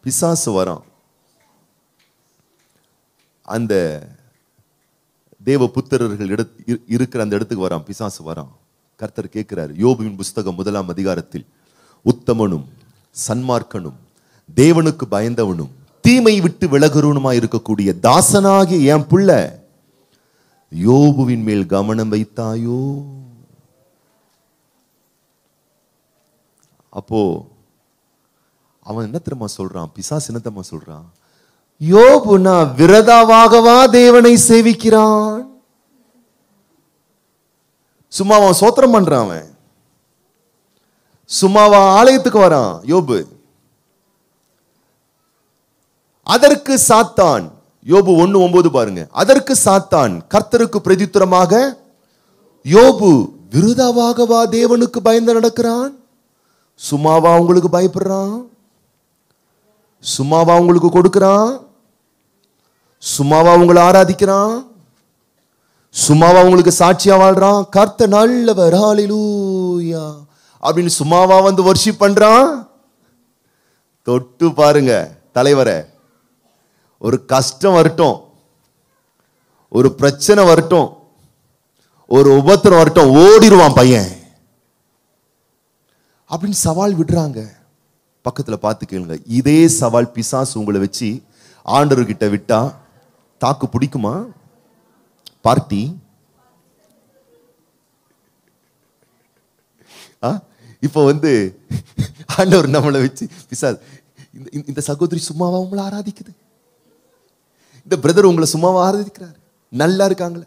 பிசாசு வரான் அந்த தேவ புத்திரர்கள் இட இரு- இருக்கிற அந்த இடத்துக்கு வரான் பிசாசு வரான் கர்த்தர் கேட்கிறார் யோபுவின் புஸ்தகம் முதலாம் அதிகாரத்தில் உத்தமனும் சன்மார்க்கனும் தேவனுக்கு பயந்தவனும் தீமை விட்டு விலகுறவனுமா இருக்கக்கூடிய தாசனாகிய என் பிள்ளை யோபுவின் மேல் கவனம் வைத்தாயோ அப்போ அவன் என்ன தெரியுமா சொல்றான் பிசாசு என்ன தெரியுமா சொல்றான் யோபுனா விரதாவாகவா தேவனை சேவிக்கிறான் சும்மா அவன் சோத்திரம் பண்றான் அவன் சும்மாவா ஆலயத்துக்கு வரான் யோபு அதற்கு சாத்தான் யோபு ஒண்ணு ஒன்பது பாருங்க அதற்கு சாத்தான் கர்த்தருக்கு பிரதித்துரமாக யோபு விருதாவாகவா தேவனுக்கு பயந்து நடக்கிறான் சும்மாவா உங்களுக்கு பயப்படுறான் சும்மாவா உங்களுக்கு கொடுக்கிறான் சும்மாவா உங்களை ஆராதிக்கிறான் சும்மாவா உங்களுக்கு சாட்சியா வாழ்றான் கர்த்த நல்லவர் ஹalleluya அப்படின்னு சும்மாவா வந்து வர்ஷிப் பண்றான் தொட்டு பாருங்க தலைவரை ஒரு கஷ்டம் வரட்டும் ஒரு பிரச்சனை வரட்டும் ஒரு உபத்திரம் வரட்டும் ஓடிடுவான் பையன் அப்படின்னு சவால் விடுறாங்க பக்கத்துல பார்த்து கேளுங்க இதே சவால் பிசாசு உங்களை வச்சு ஆண்டவர்கிட்ட விட்டா தாக்கு பிடிக்குமா பார்ட்டி ஆ இப்போ வந்து ஆண்டவர் நம்மளை வச்சு பிசாஸ் இந்த இந்த- இந்த சகோதரி சும்மாவா உங்களை ஆராதிக்குது இந்த பிரதர் உங்களை சும்மாவா ஆராதிக்கிறாரு நல்லா இருக்காங்களே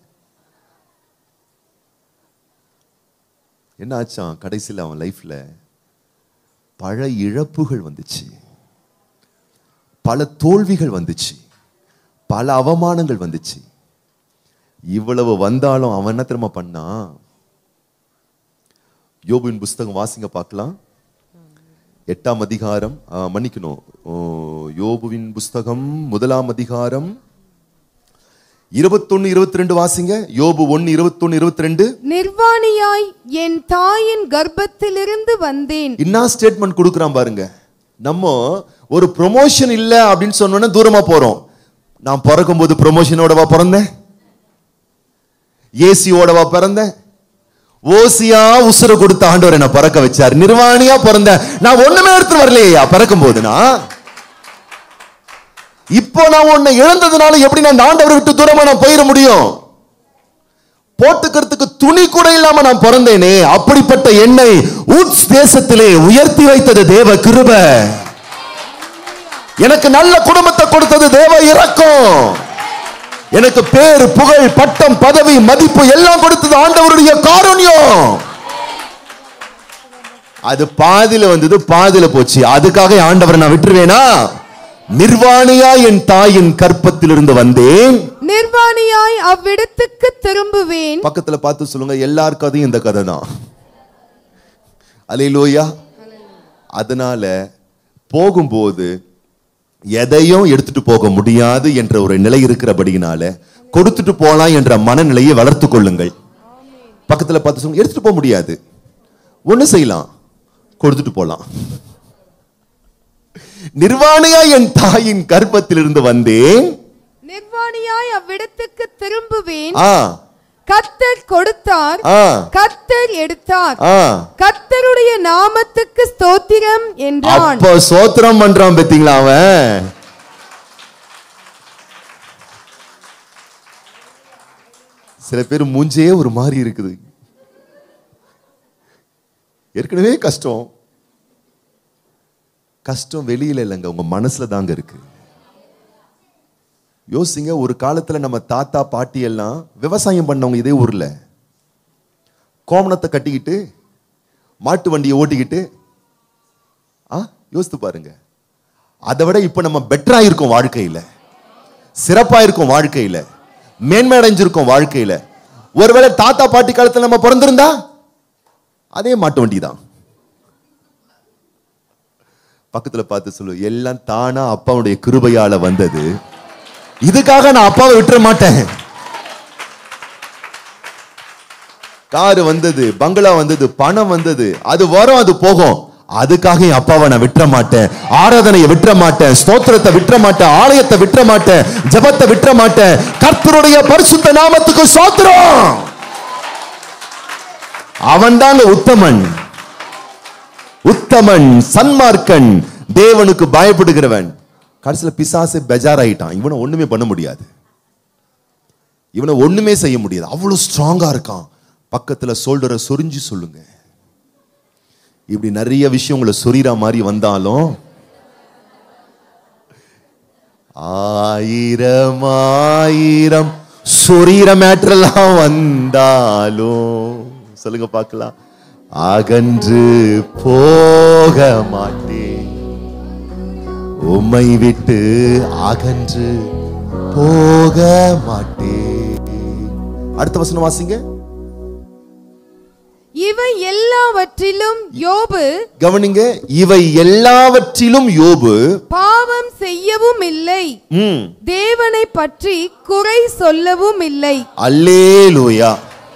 என்ன ஆச்சான் கடைசியில் அவன் லைஃப்ல பல இழப்புகள் வந்துச்சு பல தோல்விகள் வந்துச்சு பல அவமானங்கள் வந்துச்சு இவ்வளவு வந்தாலும் அவன் என்ன தெரியுமா பண்ணான் யோபுவின் புஸ்தகம் வாசிங்க பார்க்கலாம் எட்டாம் அதிகாரம் ஆ, மன்னிக்கணும் ஓ, யோபுவின் புஸ்தகம் முதலாம் அதிகாரம் இருபத்தொன்னு இருபத்தி ரெண்டு வாசிங்க யோபு ஒன்னு இருபத்தொன்னு இருபத்தி ரெண்டு நிர்வாணியாய் என் தாயின் கர்ப்பத்திலிருந்து வந்தேன் என்ன ஸ்டேட்மெண்ட் கொடுக்குறான் பாருங்க நம்ம ஒரு ப்ரொமோஷன் இல்ல அப்படின்னு சொன்னோன்னே தூரமா போறோம் நான் பிறக்கும் போது ப்ரொமோஷனோடவா பிறந்தேன் ஏசியோடவா பிறந்தேன் ஓசியா உசுர கொடுத்த ஆண்டவர் என்ன பறக்க வச்சார் நிர்வாணியா பிறந்தேன் நான் ஒண்ணுமே எடுத்து வரலையா பிறக்கும் போதுனா இப்போ நான் உன்னை இழந்ததுனால எப்படி நான் இந்த ஆண்டவரை விட்டு தூரமா நான் போயிட முடியும் போட்டுக்கிறதுக்கு துணி கூட இல்லாம நான் பிறந்தேனே அப்படிப்பட்ட என்னை உட்ஸ் தேசத்திலே உயர்த்தி வைத்தது தேவ கிருப எனக்கு நல்ல குடும்பத்தை கொடுத்தது தேவ இரக்கம் எனக்கு பேர் புகழ் பட்டம் பதவி மதிப்பு எல்லாம் கொடுத்தது ஆண்டவருடைய காருண்யம் அது பாதியில வந்தது பாதியில போச்சு அதுக்காக ஆண்டவரை நான் விட்டுருவேனா நிர்வாணியா என் தாயின் கற்பத்திலிருந்து வந்தேன் நிர்வாணியாய் அவ்விடத்துக்கு திரும்புவேன் பக்கத்துல பார்த்து சொல்லுங்க எல்லார் கதையும் இந்த கதை தான் அலையிலோயா அதனால போகும்போது எதையும் எடுத்துட்டு போக முடியாது என்ற ஒரு நிலை இருக்கிறபடியினால கொடுத்துட்டு போலாம் என்ற மனநிலையை வளர்த்து கொள்ளுங்கள் பக்கத்துல பார்த்து சொல்லுங்க எடுத்துட்டு போக முடியாது ஒண்ணு செய்யலாம் கொடுத்துட்டு போலாம் நிர்வாணியா என் தாயின் கர்ப்பத்திலிருந்து வந்தேன் நிர்வாணியாய் அவ்விடத்துக்கு திரும்புவேன் ஆ கத்தர் கொடுத்தார் ஆ கத்தர் எடுத்தார் ஆ கத்தருடைய நாமத்துக்கு ஸ்தோத்திரம் என்றான் அப்ப சோத்திரம் பண்றான் பாத்தீங்களா அவன் சில பேர் மூஞ்சே ஒரு மாதிரி இருக்குது ஏற்கனவே கஷ்டம் கஷ்டம் வெளியில இல்லைங்க உங்க மனசுல தாங்க இருக்கு யோசிங்க ஒரு காலத்துல நம்ம தாத்தா பாட்டி எல்லாம் விவசாயம் பண்ணவங்க இதே ஊர்ல கோமணத்தை கட்டிக்கிட்டு மாட்டு வண்டியை ஓட்டிக்கிட்டு ஆ யோசித்து பாருங்க அதை விட இப்ப நம்ம பெட்டரா இருக்கோம் வாழ்க்கையில சிறப்பா இருக்கும் வாழ்க்கையில மேன்மை அடைஞ்சிருக்கோம் வாழ்க்கையில ஒருவேளை தாத்தா பாட்டி காலத்துல நம்ம பிறந்திருந்தா அதே மாட்டு வண்டி தான் பக்கத்துல பார்த்து சொல்லு எல்லாம் தானா அப்பாவுடைய கிருபையால வந்தது இதுக்காக நான் அப்பாவை விட்டுற மாட்டேன் காரு வந்தது பங்களா வந்தது பணம் வந்தது அது வரும் அது போகும் அதுக்காக என் அப்பாவை நான் விட்டுற மாட்டேன் ஆராதனையை விட்டுற மாட்டேன் ஸ்தோத்திரத்தை விட்டுற மாட்டேன் ஆலயத்தை விட்டுற மாட்டேன் ஜெபத்தை விட்டுற மாட்டேன் கர்த்தருடைய பரிசுத்த நாமத்துக்கு ஸ்தோத்திரம் அவன் தாங்க உத்தமன் உத்தமன் சன்மார்க்கன் தேவனுக்கு பயப்படுகிறவன் கடைசியில பிசாசு பெஜாராயிட்டான் இவனை ஒண்ணுமே பண்ண முடியாது இவனை ஒண்ணுமே செய்ய முடியாது அவ்வளவு ஸ்ட்ராங்கா இருக்கான் பக்கத்துல சோல்டரை சொரிஞ்சு சொல்லுங்க இப்படி நிறைய விஷயம் உங்களை சொரிற மாதிரி வந்தாலும் ஆயிரம் ஆயிரம் சொரியிற மேட்டரெல்லாம் வந்தாலும் சொல்லுங்க பார்க்கலாம் அகன்று போக மாட்டேன் உம்மை விட்டு அகன்று போக மாட்டேன் அடுத்த வசனம் வாசிங்க இவை எல்லாவற்றிலும் யோபு கவனிங்க இவை எல்லாவற்றிலும் யோபு பாவம் செய்யவும் இல்லை ம், தேவனை பற்றி குறை சொல்லவும் இல்லை அல்லேலூயா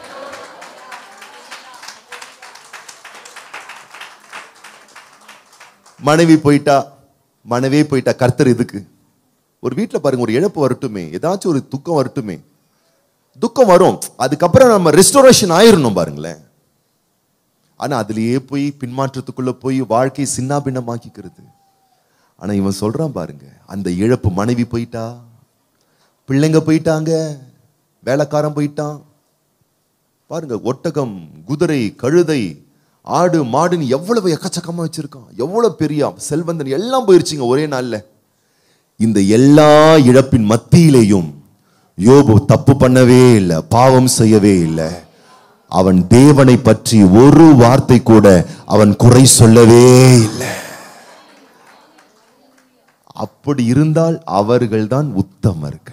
மனைவி போயிட்டா மனைவி போயிட்டா கர்த்தர் இதுக்கு ஒரு வீட்ல பாருங்க ஒரு இழப்பு வரட்டுமே ஏதாச்சும் ஒரு துக்கம் வரட்டுமே துக்கம் வரும் அதுக்கப்புறம் நம்ம ரெஸ்டோரேஷன் ஆயிரணும் பாருங்களேன் ஆனா அதுலயே போய் பின்மாற்றத்துக்குள்ள போய் வாழ்க்கையை சின்னாபின்னமாக்கிக்கிறது ஆனா இவன் சொல்றான் பாருங்க அந்த இழப்பு மனைவி போயிட்டா பிள்ளைங்க போயிட்டாங்க வேலைக்காரன் போயிட்டான் பாருங்க ஒட்டகம் குதிரை கழுதை ஆடு மாடுன்னு எவ்வளவு எக்கச்சக்கமா வச்சிருக்கான் எவ்வளவு பெரிய செல்வந்தன் எல்லாம் போயிருச்சுங்க ஒரே நாள்ல இந்த எல்லா இழப்பின் மத்தியிலேயும் யோபு தப்பு பண்ணவே இல்லை பாவம் செய்யவே இல்லை அவன் தேவனை பற்றி ஒரு வார்த்தை கூட அவன் குறை சொல்லவே இல்லை அப்படி இருந்தால் அவர்கள்தான் உத்தமர்கள்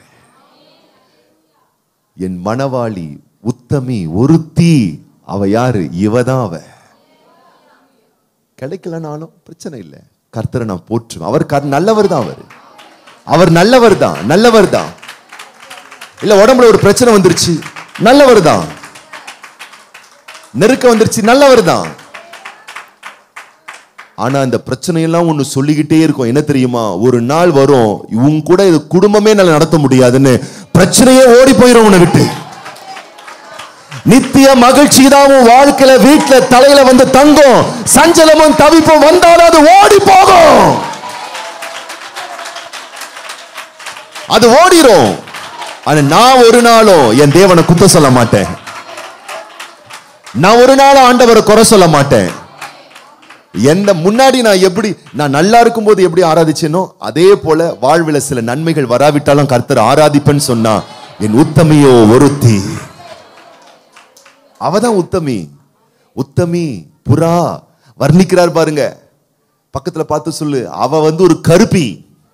என் மணவாளி உத்தமி ஒருத்தி அவ யாரு இவதான் அவ கிடைக்கலனாலும் பிரச்சனை இல்லை கர்த்தரை நான் போற்றுவேன் அவர் கர்- நல்லவர் தான் அவர் அவர் நல்லவர் தான் நல்லவர் தான் இல்ல உடம்புல ஒரு பிரச்சனை வந்துருச்சு நல்லவர் தான் நெருக்க வந்துருச்சு நல்லவர் தான் ஆனா இந்த பிரச்சனையெல்லாம் ஒண்ணு சொல்லிக்கிட்டே இருக்கும் என்ன தெரியுமா ஒரு நாள் வரும் இவங்க கூட இது குடும்பமே நல்லா நடத்த முடியாதுன்னு பிரச்சனையே ஓடி போயிரும் உன்னை விட்டு நித்திய மகிழ்ச்சி தான் உன் வாழ்க்கையில வீட்டுல தலையில வந்து தங்கும் சஞ்சலமும் தவிப்பும் வந்தாலும் அது ஓடி போகும் அது ஓடிரும் ஆனா நான் ஒரு நாளும் என் தேவனை குத்த சொல்ல மாட்டேன் நான் ஒரு நாளும் ஆண்டவரை குறை சொல்ல மாட்டேன் எந்த முன்னாடி நான் எப்படி நான் நல்லா இருக்கும்போது எப்படி ஆராதிச்சேனோ அதே போல வாழ்வில் சில நன்மைகள் வராவிட்டாலும் கர்த்தர் ஆராதிப்பேன்னு சொன்னா என் உத்தமியோ ஒருத்தி அவதான் உத்தமி உத்தமி புறா வர்ணிக்கிறார் பாருங்க பக்கத்துல பார்த்து சொல்லு அவ வந்து ஒரு கருப்பி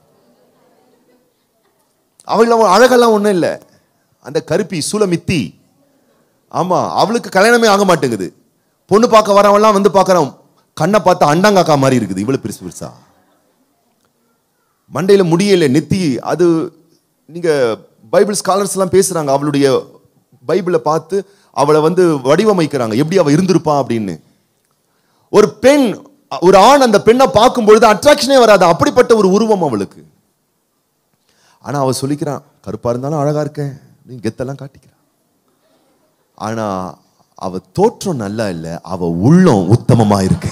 அவள அழகெல்லாம் ஒண்ணும் இல்லை அந்த கருப்பி சூலமித்தி ஆமா அவளுக்கு கல்யாணமே ஆக மாட்டேங்குது பொண்ணு பார்க்க வரவன்லாம் வந்து பார்க்கறான் கண்ணை பார்த்து அண்டாங்காக்கா மாதிரி இருக்குது இவ்வளவு பெருசு பெருசா மண்டையில முடியல நெத்தி அது நீங்க பைபிள் ஸ்காலர்ஸ் எல்லாம் பேசுறாங்க அவளுடைய பைபிளை பார்த்து அவளை வந்து வடிவமைக்கிறாங்க எப்படி அவ இருந்திருப்பா அப்படின்னு ஒரு பெண் ஒரு ஆண் அந்த பெண்ணை பார்க்கும் பொழுது அட்ராக்ஷனே வராது அப்படிப்பட்ட ஒரு உருவம் அவளுக்கு ஆனா அவ சொல்லிக்கிறான் கருப்பா இருந்தாலும் அழகா இருக்கேன் நீ கெத்தெல்லாம் காட்டிக்கிறான் ஆனா அவ தோற்றம் நல்லா இல்ல அவ உள்ளம் உத்தமமா இருக்கு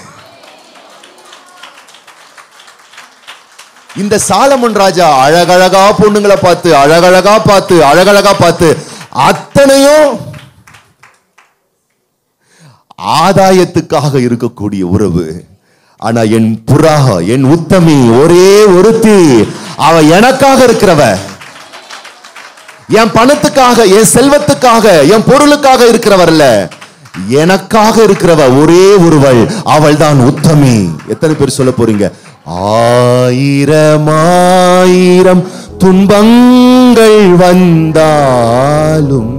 இந்த சாலமன் ராஜா அழகழகா பொண்ணுங்களை பார்த்து அழகழகா பார்த்து அழகழகா பார்த்து அத்தனையும் ஆதாயத்துக்காக இருக்கக்கூடிய உறவு ஆனா என் புறா என் உத்தமி ஒரே ஒருத்தி அவ எனக்காக இருக்கிறவ என் பணத்துக்காக என் செல்வத்துக்காக என் பொருளுக்காக இருக்கிறவர் இல்ல எனக்காக இருக்கிறவ ஒரே ஒருவள் அவள் தான் உத்தமி எத்தனை பேர் சொல்ல போறீங்க ஆயிரம் ஆயிரம் துன்பங்கள் வந்தாலும்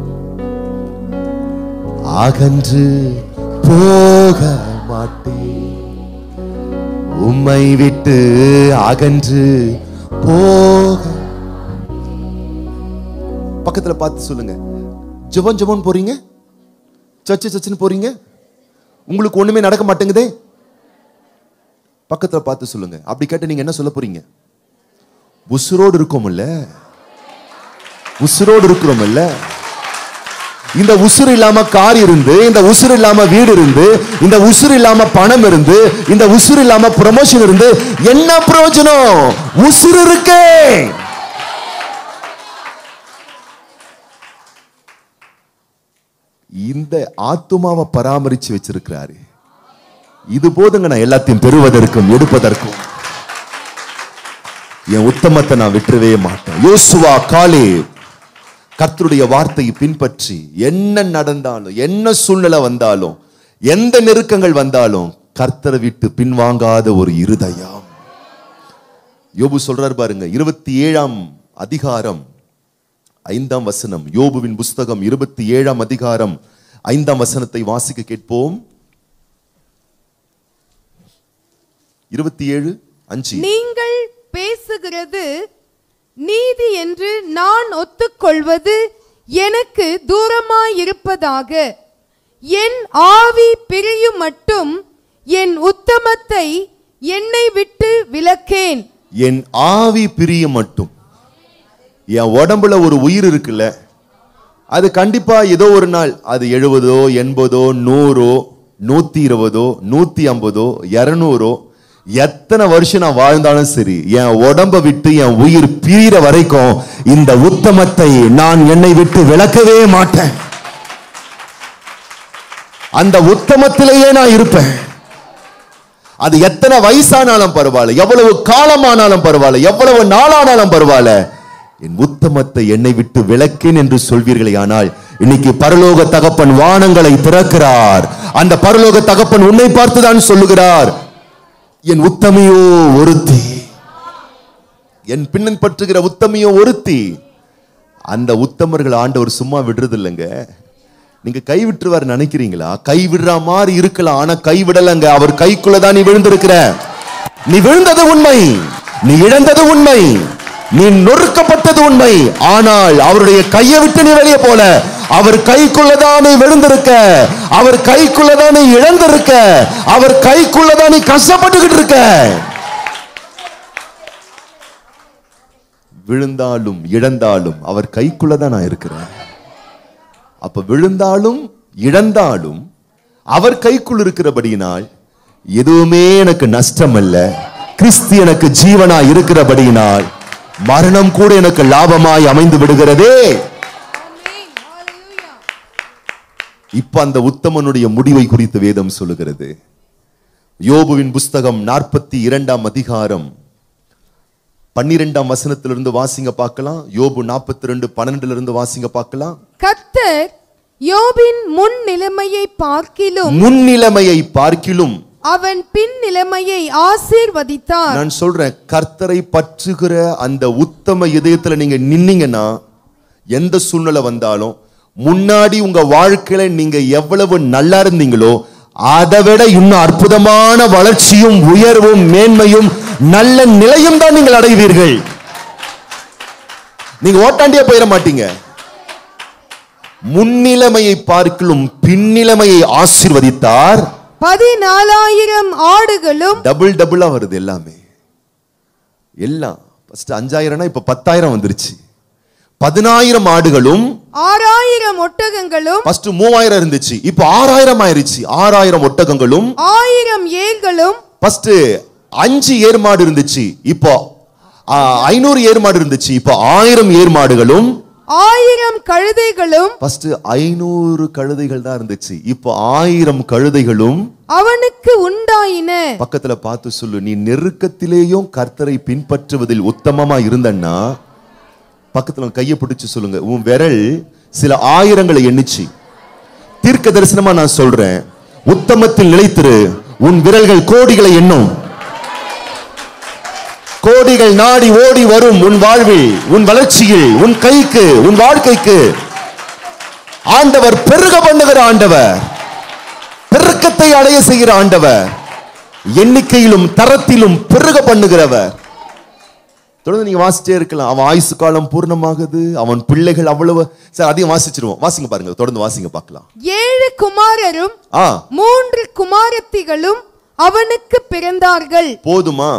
அகன்று போக மாட்டேன் உம்மை விட்டு அகன்று போக பக்கத்துல பார்த்து சொல்லுங்க ஜெபம் ஜெபம் போறீங்க சர்ச்சு சர்ச்சுன்னு போறீங்க உங்களுக்கு ஒண்ணுமே நடக்க மாட்டேங்குதே பக்கத்துல பார்த்து சொல்லுங்க அப்படி கேட்டு நீங்க என்ன சொல்ல போறீங்க உசுரோடு இருக்கோம்ல உசுரோடு இருக்கிறோம்ல இந்த உசுறு இல்லாம கார் இருந்து இந்த உசுறு இல்லாம வீடு இருந்து இந்த உசுறு இல்லாம பணம் இருந்து இந்த உசுறு இல்லாம ப்ரமோஷன் இருந்து என்ன பிரயோஜனம் உசுறு இருக்கே இந்த ஆத்துமாவை பராமரிச்சு வச்சிருக்கிறாரு இது போதுங்க நான் எல்லாத்தையும் பெறுவதற்கும் எடுப்பதற்கும் என் உத்தமத்தை நான் விட்டுறவே மாட்டேன் யோசுவா காலே கர்த்தருடைய வார்த்தையை பின்பற்றி என்ன நடந்தாலும் என்ன சூழ்நிலை வந்தாலும் எந்த நெருக்கங்கள் வந்தாலும் கர்த்தரை விட்டு பின்வாங்காத ஒரு இருதயம் யோபு சொல்றாரு பாருங்க இருபத்தி ஏழாம் அதிகாரம் ஐந்தாம் வசனம் யோபுவின் புஸ்தகம் இருபத்தி ஏழாம் அதிகாரம் ஐந்தாம் வசனத்தை வாசிக்க கேட்போம் இருபத்தி ஏழு அஞ்சு நீங்கள் பேசுகிறது நீதி என்று நான் ஒத்துக்கொள்வது எனக்கு தூரமாயிருப்பதாக என் ஆவி பிரியும் மட்டும் என் உத்தமத்தை என்னை விட்டு விலக்கேன் என் ஆவி பிரிய மட்டும் என் உடம்புல ஒரு உயிர் இருக்குல்ல அது கண்டிப்பா ஏதோ ஒரு நாள் அது எழுபதோ எண்பதோ நூறோ நூத்தி இருபதோ நூத்தி ஐம்பதோ இருநூறோ எத்தனை வருஷம் நான் வாழ்ந்தாலும் சரி என் உடம்ப விட்டு என் உயிர் பிரிகிற வரைக்கும் இந்த உத்தமத்தை நான் என்னை விட்டு விளக்கவே மாட்டேன் அந்த உத்தமத்திலேயே நான் இருப்பேன் அது எத்தனை வயசானாலும் பரவாயில்ல எவ்வளவு காலமானாலும் பரவாயில்ல எவ்வளவு நாளானாலும் பரவாயில்ல என் உத்தமத்தை என்னை விட்டு விளக்கேன் என்று சொல்வீர்களே ஆனால் இன்னைக்கு பரலோக தகப்பன் வானங்களை திறக்கிறார் அந்த பரலோக தகப்பன் உன்னை பார்த்துதான் சொல்லுகிறார் என் உத்தமையோ ஒருத்தி என் பின்னன் பற்றுகிற உத்தமையோ ஒருத்தி அந்த உத்தமர்கள் ஆண்டவர் சும்மா விடுறது இல்லைங்க நீங்க கை விட்டுருவார் நினைக்கிறீங்களா கை விடுற மாதிரி இருக்கலாம் ஆனா கை விடலங்க அவர் கைக்குள்ளதான் நீ விழுந்திருக்கிற நீ விழுந்தது உண்மை நீ இழந்தது உண்மை நீ நொறுக்கப்பட்டது உண்மை ஆனால் அவருடைய கையை விட்டு நீ வெளியே போல அவர் கைக்குள்ளதான் நீ விழுந்திருக்க அவர் கைக்குள்ளதான் நீ இழந்திருக்க அவர் கைக்குள்ளதான் நீ கஷ்டப்பட்டுக்கிட்டு இருக்க விழுந்தாலும் இழந்தாலும் அவர் கைக்குள்ளதான் நான் இருக்கிறேன் அப்ப விழுந்தாலும் இழந்தாலும் அவர் கைக்குள் இருக்கிறபடியினால் எதுவுமே எனக்கு நஷ்டம் அல்ல கிறிஸ்து எனக்கு ஜீவனா இருக்கிறபடியினால் மரணம் கூட எனக்கு லாபமாய் அமைந்து விடுகிறதே இப்ப அந்த உத்தமனுடைய முடிவை குறித்து வேதம் சொல்லுகிறது யோபுவின் புஸ்தகம் நாற்பத்தி இரண்டாம் அதிகாரம் பன்னிரெண்டாம் வசனத்திலிருந்து வாசிங்க பார்க்கலாம் யோபு நாற்பத்தி ரெண்டு பன்னெண்டுல இருந்து வாசிங்க பார்க்கலாம் கர்த்தர் யோபின் முன் நிலைமையை பார்க்கிலும் முன்னிலைமையை பார்க்கிலும் அவன் பின் நிலைமையை ஆசீர்வதித்தார் நான் சொல்றேன் கர்த்தரை பற்றுகிற அந்த உத்தம இதயத்துல நீங்க நின்னீங்கன்னா எந்த சூழ்நிலை வந்தாலும் முன்னாடி உங்க வாழ்க்கையில நீங்க எவ்வளவு நல்லா இருந்தீங்களோ அதை விட இன்னும் அற்புதமான வளர்ச்சியும் உயர்வும் மேன்மையும் நல்ல நிலையும் தான் நீங்கள் அடைவீர்கள் நீங்க ஓட்டாண்டியே போயிட மாட்டீங்க முன்னிலைமையை பார்க்கலும் பின்னிலைமையை ஆசீர்வதித்தார் பதினாலாயிரம் ஆடுகளும் டபுள் டபுளா வருது எல்லாமே எல்லாம் ஃபர்ஸ்ட் அஞ்சாயிரம்னா இப்ப பத்தாயிரம் வந்துருச்சு பதினாயிரம் ஆடுகளும் ஆறாயிரம் ஒட்டகங்களும் ஃபர்ஸ்ட் மூவாயிரம் இருந்துச்சு இப்போ ஆறாயிரம் ஆயிருச்சு ஆறாயிரம் ஒட்டகங்களும் ஆயிரம் ஏர்களும் ஃபர்ஸ்ட் அஞ்சு ஏர் மாடு இருந்துச்சு இப்போ ஆ, ஐநூறு ஏர் மாடு இருந்துச்சு இப்போ ஆயிரம் ஏர் மாடுகளும் ஆயிரம் கழுதைகளும் ஃபர்ஸ்ட் ஐநூறு கழுதைகள் தான் இருந்துச்சு இப்போ ஆயிரம் கழுதைகளும் அவனுக்கு உண்டாயின பக்கத்துல பார்த்து சொல்லு நீ நெருக்கத்திலேயும் கர்த்தரை பின்பற்றுவதில் உத்தமமா இருந்தன்னா பக்கத்துல உன் கையை பிடிச்சு சொல்லுங்க உன் விரல் சில ஆயிரங்களை எண்ணிச்சு தீர்க்க தரிசனமா நான் சொல்றேன் உத்தமத்தில் நிலைத்திரு உன் விரல்கள் கோடிகளை எண்ணும் கோடிகள் நாடி ஓடி வரும் உன் வாழ்வில் உன் வளர்ச்சியில் உன் கைக்கு உன் வாழ்க்கைக்கு ஆண்டவர் பெருக பண்ணுகிற ஆண்டவர் பெருக்கத்தை அடைய செய்கிற ஆண்டவர் எண்ணிக்கையிலும் தரத்திலும் பெருக பண்ணுகிறவர் தொடர்ந்து நீங்க வாசிச்சே இருக்கலாம் அவன் ஆயுசு காலம் பூர்ணமாகுது அவன் பிள்ளைகள் அவ்வளவு சார் அதையும் வாசிச்சிருவோம் வாசிங்க பாருங்க தொடர்ந்து வாசிங்க பார்க்கலாம் ஏழு குமாரரும் ஆ மூன்று குமாரத்திகளும் அவனுக்கு பிறந்தார்கள் போதுமா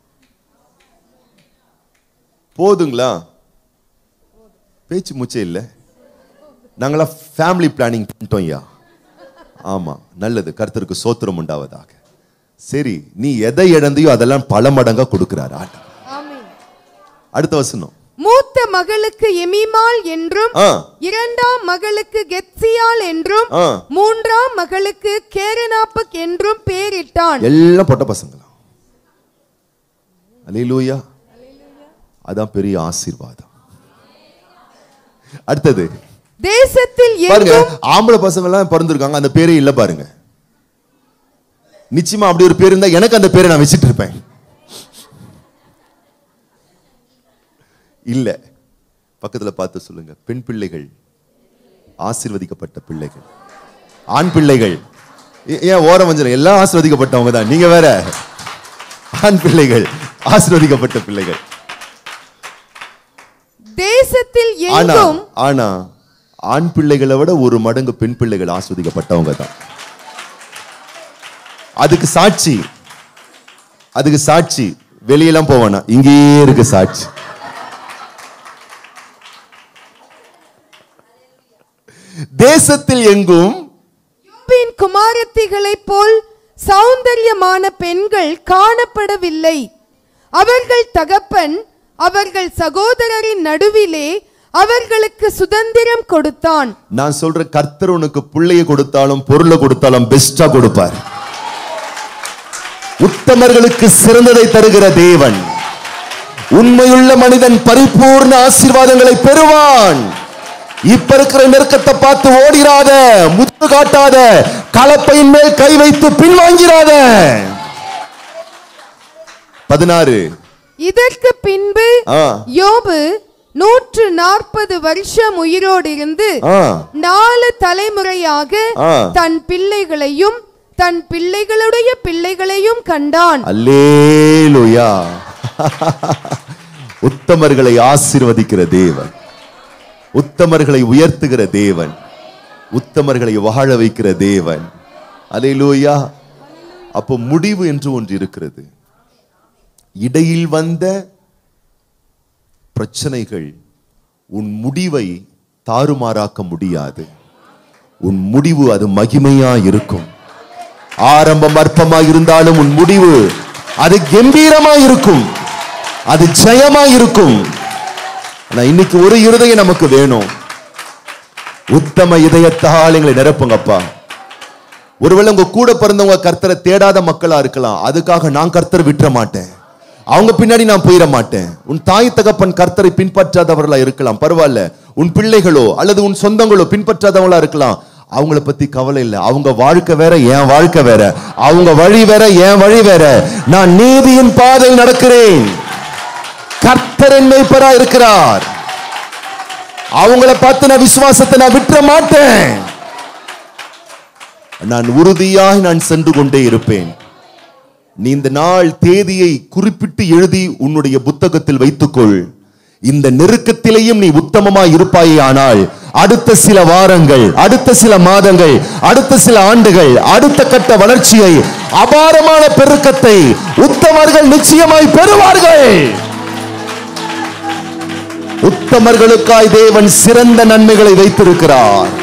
போதுங்களா பேச்சு மூச்சே இல்லை நாங்களா ஃபேமிலி பிளானிங் பண்ணிட்டோம் ஐயா ஆமா நல்லது கர்த்தருக்கு சோத்திரம் உண்டாவதாக சரி நீ எதை இழந்தையோ அதெல்லாம் பல மடங்கா கொடுக்கிறார் ஆண்டவர். அடுத்த வசனம் மூத்த மகளுக்கு எமிமால் என்றும் ஆ இரண்டாம் மகளுக்கு கெத்சியால் என்றும் ஆ. மூன்றாம் மகளுக்கு கேரனாப்பக் என்றும் பெயரிட்டான் எல்லாம் பொட்ட பசங்களா அலையிலூயா அதான் பெரிய ஆசீர்வாதம் அடுத்தது தேசத்தில் பாருங்க எங்கும் ஆம்பளை பசங்க எல்லாம் பிறந்திருக்காங்க அந்த பேரே இல்ல பாருங்க நிச்சயமா அப்படி ஒரு பேர் இருந்தா எனக்கு அந்த பேரை நான் வச்சிட்டு இருப்பேன் இல்ல பக்கத்துல பார்த்து சொல்லுங்க பெண் பிள்ளைகள் ஆசீர்வதிக்கப்பட்ட பிள்ளைகள் ஆண் பிள்ளைகள் ஏ- ஏன் ஓரம் வஞ்சனம் எல்லாம் ஆசீர்வதிக்கப்பட்டவங்க தான் நீங்க வேற ஆண் பிள்ளைகள் ஆசீர்வதிக்கப்பட்ட பிள்ளைகள் தேசத்தில் ஆனா எங்கும் ஆனா ஆண் பிள்ளைகளை விட ஒரு மடங்கு பெண் பிள்ளைகள் ஆஸ்வதிக்கப்பட்டவங்க தான் அதுக்கு சாட்சி அதுக்கு சாட்சி வெளியெல்லாம் போவானா இங்கேயே இருக்கு சாட்சி தேசத்தில் எங்கும் யோபின் குமாரத்திகளைப் போல் சௌந்தரியமான பெண்கள் காணப்படவில்லை அவர்கள் தகப்பன் அவர்கள் சகோதரரின் நடுவிலே அவர்களுக்கு சுதந்திரம் கொடுத்தான் நான் சொல்ற கர்த்தர் உனக்கு பிள்ளைய கொடுத்தாலும் பொருளை கொடுத்தாலும் பெஸ்டா கொடுப்பார் உத்தமர்களுக்கு சிறந்ததை தருகிற தேவன் உண்மையுள்ள மனிதன் பரிபூர்ண ஆசீர்வாதங்களை பெறுவான் இப்ப இருக்கிற நெருக்கத்தை பார்த்து ஓடிராத முத்து காட்டாத கலப்பையின் மேல் கை வைத்து பின்வாங்கிறாத பதினாறு இதற்கு பின்பு ஆ யோபு நூற்று நாற்பது வருஷம் உயிரோடு இருந்து ஆ நாலு தலைமுறையாக ஆ. தன் பிள்ளைகளையும் தன் பிள்ளைகளுடைய பிள்ளைகளையும் கண்டான் அல்லேலுயா உத்தமர்களை ஆசீர்வதிக்கிற தேவன் உத்தமர்களை உயர்த்துகிற தேவன் உத்தமர்களை வாழ வைக்கிற தேவன் அல்லேலூயா அப்போ முடிவு என்று ஒன்று இருக்கிறது இடையில் வந்த பிரச்சனைகள் உன் முடிவை தாறுமாறாக்க முடியாது உன் முடிவு அது மகிமையா இருக்கும் ஆரம்பம் அற்பமா இருந்தாலும் உன் முடிவு அது கம்பீரமா இருக்கும் அது ஜெயமா இருக்கும் ஆனா இன்னைக்கு ஒரு இருதயம் நமக்கு வேணும் உத்தம இதயத்தால் எங்களை நிரப்புங்கப்பா ஒருவேளை உங்க கூட பிறந்தவங்க கர்த்தரை தேடாத மக்களா இருக்கலாம் அதுக்காக நான் கர்த்தரை விட்டுற மாட்டேன் அவங்க பின்னாடி நான் போயிட மாட்டேன் உன் தாய் தகப்பன் கர்த்தரை பின்பற்றாதவர்களா இருக்கலாம் பரவாயில்ல உன் பிள்ளைகளோ அல்லது உன் சொந்தங்களோ பின்பற்றாதவங்களா இருக்கலாம் அவங்கள பத்தி கவலை இல்லை அவங்க வாழ்க்கை வேற என் வாழ்க்கை வேற அவங்க வழி வேற என் வழி வேற நான் நீதியின் பாதையில் நடக்கிறேன் கர்த்தர் என் மேய்ப்பரா இருக்கிறார் அவங்கள பார்த்து நான் விசுவாசத்தை நான் விட்டுற மாட்டேன் நான் உறுதியாய் நான் சென்று கொண்டே இருப்பேன் நீ இந்த நாள் தேதியை குறிப்பிட்டு எழுதி உன்னுடைய புத்தகத்தில் வைத்துக்கொள் இந்த நெருக்கத்திலேயும் நீ உத்தமமாய் இருப்பாயே ஆனால் அடுத்த சில வாரங்கள் அடுத்த சில மாதங்கள் அடுத்த சில ஆண்டுகள் அடுத்த கட்ட வளர்ச்சியை அபாரமான பெருக்கத்தை உத்தமர்கள் நிச்சயமாய் பெறுவார்கள் உத்தமர்களுக்காய் தேவன் சிறந்த நன்மைகளை வைத்திருக்கிறார்